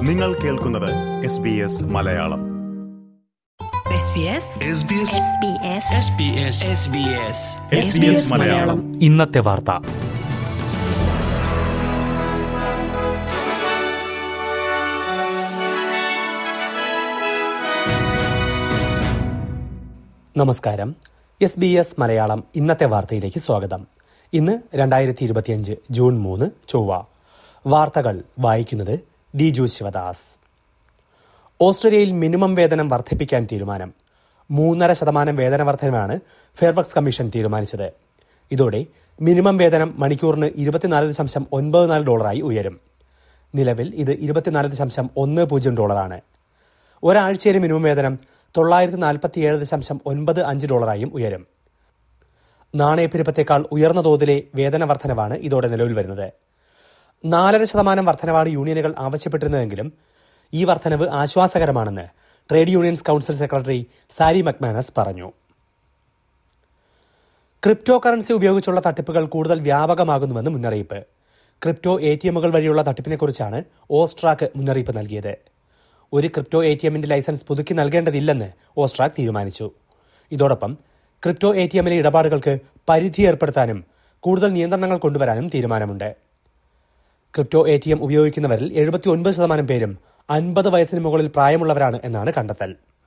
നിങ്ങൾ കേൾക്കുന്നത് S B S Malayalam SBS Malayalam ഇന്നത്തെ വാർത്ത നമസ്കാരം എസ് ബി എസ് മലയാളം ഇന്നത്തെ വാർത്തയിലേക്ക് സ്വാഗതം ഇന്ന് രണ്ടായിരത്തി ഇരുപത്തിയഞ്ച് ജൂൺ മൂന്ന് ചൊവ്വ വാർത്തകൾ വായിക്കുന്നത് ഡിജു ശിവദാസ് ഓസ്ട്രേലിയയിൽ മിനിമം വേതനം വർദ്ധിപ്പിക്കാൻ തീരുമാനം മൂന്നര ശതമാനം വേതന വർധനമാണ് ഫെയർവർക്സ് കമ്മീഷൻ തീരുമാനിച്ചത് ഇതോടെ മിനിമം വേതനം മണിക്കൂറിന് ഇരുപത്തിനാല് ദശാംശം ഒൻപത് നാല് ഡോളറായി ഉയരും നിലവിൽ ഇത് ഇരുപത്തിനാല് ദശാംശം ഒന്ന് പൂജ്യം ഡോളറാണ് ഒരാഴ്ചയിലെ മിനിമം വേതനം തൊള്ളായിരത്തി നാൽപ്പത്തിയേഴ് ദശാംശം ഒൻപത് അഞ്ച് ഡോളറായും ഉയരും നാണയപ്പെരുപ്പത്തേക്കാൾ ഉയർന്ന തോതിലെ വേതന വർധനവാണ് ഇതോടെ നിലവിൽ വരുന്നത് നാലര ശതമാനം വർധനവാണ് യൂണിയനുകൾ ആവശ്യപ്പെട്ടിരുന്നതെങ്കിലും ഈ വർധനവ് ആശ്വാസകരമാണെന്ന് trade unions council secretary Sally McManus പറഞ്ഞു ക്രിപ്റ്റോ കറൻസി ഉപയോഗിച്ചുള്ള തട്ടിപ്പുകൾ കൂടുതൽ വ്യാപകമാകുന്നുവെന്ന് മുന്നറിയിപ്പ് ക്രിപ്റ്റോ എ ടി എമ്മുകൾ വഴിയുള്ള തട്ടിപ്പിനെക്കുറിച്ചാണ് ഓസ്ട്രാക്ക് മുന്നറിയിപ്പ് നൽകിയത് ഒരു ക്രിപ്റ്റോ എ ടി എമ്മിന്റെ ലൈസൻസ് പുതുക്കി നൽകേണ്ടതില്ലെന്ന് ഓസ്ട്രാക്ക് തീരുമാനിച്ചു ഇതോടൊപ്പം ക്രിപ്റ്റോ എ ടി എമ്മിലെ ഇടപാടുകൾക്ക് പരിധി ഏർപ്പെടുത്താനും കൂടുതൽ നിയന്ത്രണങ്ങൾ കൊണ്ടുവരാനും തീരുമാനമുണ്ട് ക്രിപ്റ്റോ എ ടി എം ഉപയോഗിക്കുന്നവരിൽ എഴുപത്തി ഒൻപത് ശതമാനം പേരും അൻപത് വയസ്സിന് മുകളിൽ പ്രായമുള്ളവരാണ് എന്നാണ് കണ്ടെത്തൽ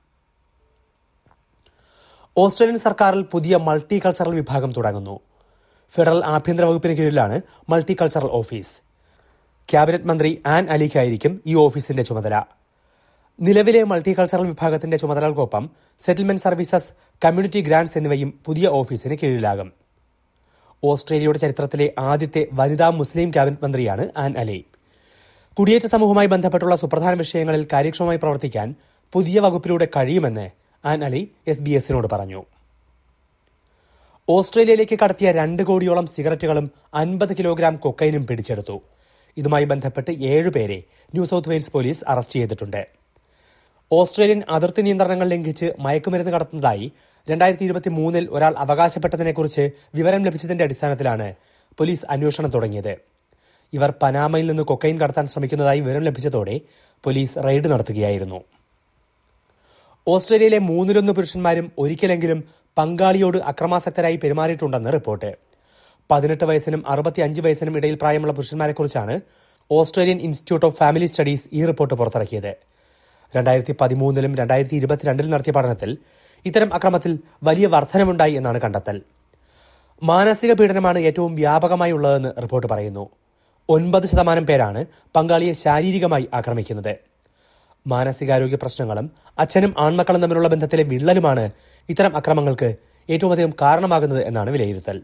ഓസ്ട്രേലിയൻ സർക്കാരിൽ പുതിയ മൾട്ടി കൾച്ചറൽ വിഭാഗം തുടങ്ങുന്നു ഫെഡറൽ ആഭ്യന്തര വകുപ്പിന് കീഴിലാണ് മൾട്ടി കൾച്ചറൽ ഓഫീസ് ക്യാബിനറ്റ് മന്ത്രി ആൻ അലിക്കായിരിക്കും ഈ ഓഫീസിന്റെ ചുമതല നിലവിലെ മൾട്ടി കൾച്ചറൽ വിഭാഗത്തിന്റെ ചുമതലകൾക്കൊപ്പം സെറ്റിൽമെന്റ് സർവീസസ് കമ്മ്യൂണിറ്റി ഗ്രാന്റ്സ് എന്നിവയും പുതിയ ഓഫീസിന് കീഴിലാകും ഓസ്ട്രേലിയയുടെ ചരിത്രത്തിലെ ആദ്യത്തെ വനിതാ മുസ്ലിം ക്യാബിനറ്റ് മന്ത്രിയാണ് ആൻ അലി കുടിയേറ്റ സമൂഹവുമായി ബന്ധപ്പെട്ടുള്ള സുപ്രധാന വിഷയങ്ങളിൽ കാര്യക്ഷമമായി പ്രവർത്തിക്കാൻ പുതിയ വകുപ്പിലൂടെ കഴിയുമെന്ന് ആൻ അലി എസ് ബി എസിനോട് പറഞ്ഞു ഓസ്ട്രേലിയയിലേക്ക് കടത്തിയ രണ്ട് കോടിയോളം സിഗരറ്റുകളും അൻപത് കിലോഗ്രാം കൊക്കൈനും പിടിച്ചെടുത്തു ഇതുമായി ബന്ധപ്പെട്ട് ഏഴുപേരെ New South Wales police arrest ചെയ്തിട്ടുണ്ട് ഓസ്ട്രേലിയൻ അതിർത്തി നിയന്ത്രണങ്ങൾ ലംഘിച്ച് മയക്കുമരുന്ന് കടത്തുന്നതായി രണ്ടായിരത്തി ഇരുപത്തി മൂന്നിൽ ഒരാൾ അവകാശപ്പെട്ടതിനെക്കുറിച്ച് വിവരം ലഭിച്ചതിന്റെ അടിസ്ഥാനത്തിലാണ് പോലീസ് അന്വേഷണം തുടങ്ങിയത് ഇവർ പനാമയിൽ നിന്ന് കൊക്കൈൻ കടത്താൻ ശ്രമിക്കുന്നതായി വിവരം ലഭിച്ചതോടെ പോലീസ് റെയ്ഡ് നടത്തുകയായിരുന്നു ഓസ്ട്രേലിയയിലെ മൂന്നിലൊന്ന് പുരുഷന്മാരും ഒരിക്കലെങ്കിലും പങ്കാളിയോട് അക്രമാസക്തരായി പെരുമാറിയിട്ടുണ്ടെന്ന് റിപ്പോർട്ട് പതിനെട്ട് വയസ്സിനും അറുപത്തിയഞ്ച് വയസ്സിനും ഇടയിൽ പ്രായമുള്ള പുരുഷന്മാരെക്കുറിച്ചാണ് Australian Institute of Family Studies ഈ റിപ്പോർട്ട് പുറത്തിറക്കിയത് രണ്ടായിരത്തി പതിമൂന്നിലും രണ്ടായിരത്തി ഇരുപത്തിരണ്ടിലും നടത്തിയ പഠനത്തിൽ ഇത്തരം അക്രമത്തിൽ വലിയ വർധനവുണ്ടായി എന്നാണ് കണ്ടെത്തൽ മാനസിക പീഡനമാണ് ഏറ്റവും വ്യാപകമായി ഉള്ളതെന്ന് റിപ്പോർട്ട് പറയുന്നു ഒൻപത് ശതമാനം പേരാണ് പങ്കാളിയെ ശാരീരികമായി ആക്രമിക്കുന്നത് മാനസികാരോഗ്യ പ്രശ്നങ്ങളും അച്ഛനും ആൺമക്കളും തമ്മിലുള്ള ബന്ധത്തിലെ വിള്ളലുമാണ് ഇത്തരം അക്രമങ്ങൾക്ക് ഏറ്റവും അധികം കാരണമാകുന്നത് എന്നാണ് വിലയിരുത്തൽ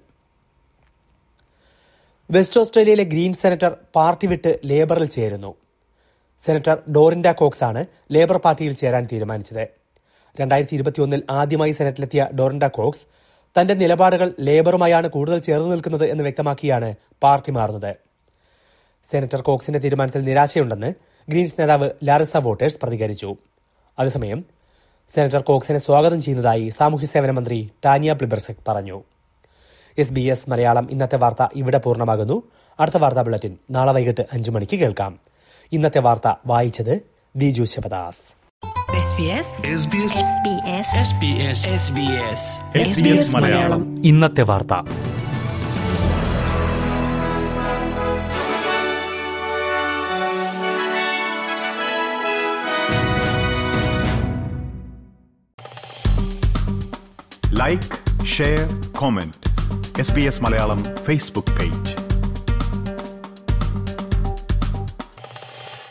വെസ്റ്റ് ഓസ്ട്രേലിയയിലെ ഗ്രീൻ സെനറ്റർ പാർട്ടി വിട്ട് ലേബറിൽ ചേരുന്നു സെനറ്റർ ഡോറിൻഡ കോക്സ് ആണ് ലേബർ പാർട്ടിയിൽ ചേരാൻ തീരുമാനിച്ചത് രണ്ടായിരത്തി ഇരുപത്തിയൊന്നിൽ ആദ്യമായി സെനറ്റിലെത്തിയ ഡോറിൻഡ കോക്സ് തന്റെ നിലപാടുകൾ ലേബറുമായാണ് കൂടുതൽ ചേർന്ന് നിൽക്കുന്നത് എന്ന് വ്യക്തമാക്കിയാണ് പാർട്ടി മാറുന്നത് സെനറ്റർ കോക്സിന്റെ തീരുമാനത്തിൽ നിരാശയുണ്ടെന്ന് ഗ്രീൻസ് നേതാവ് ലാറിസ വോട്ടേഴ്സ് പ്രതികരിച്ചു അതേസമയം സെനറ്റർ കോക്സിനെ സ്വാഗതം ചെയ്യുന്നതായി സാമൂഹ്യ സേവന മന്ത്രി ടാനിയ പ്ലിബർസെക് പറഞ്ഞു എസ് ബി എസ് മലയാളം ഇന്നത്തെ വാർത്ത ഇവിടെ പൂർണ്ണമാകുന്നു അടുത്ത വാർത്താ ബുള്ളറ്റിൻ നാളെ വൈകിട്ട് അഞ്ചു മണിക്ക് കേൾക്കാം ഇന്നത്തെ വാർത്ത വായിച്ചത് ദിജു ശിവദാസ് SBS മലയാളം ഇന്നത്തെ വാർത്ത like share comment S B S Malayalam Facebook page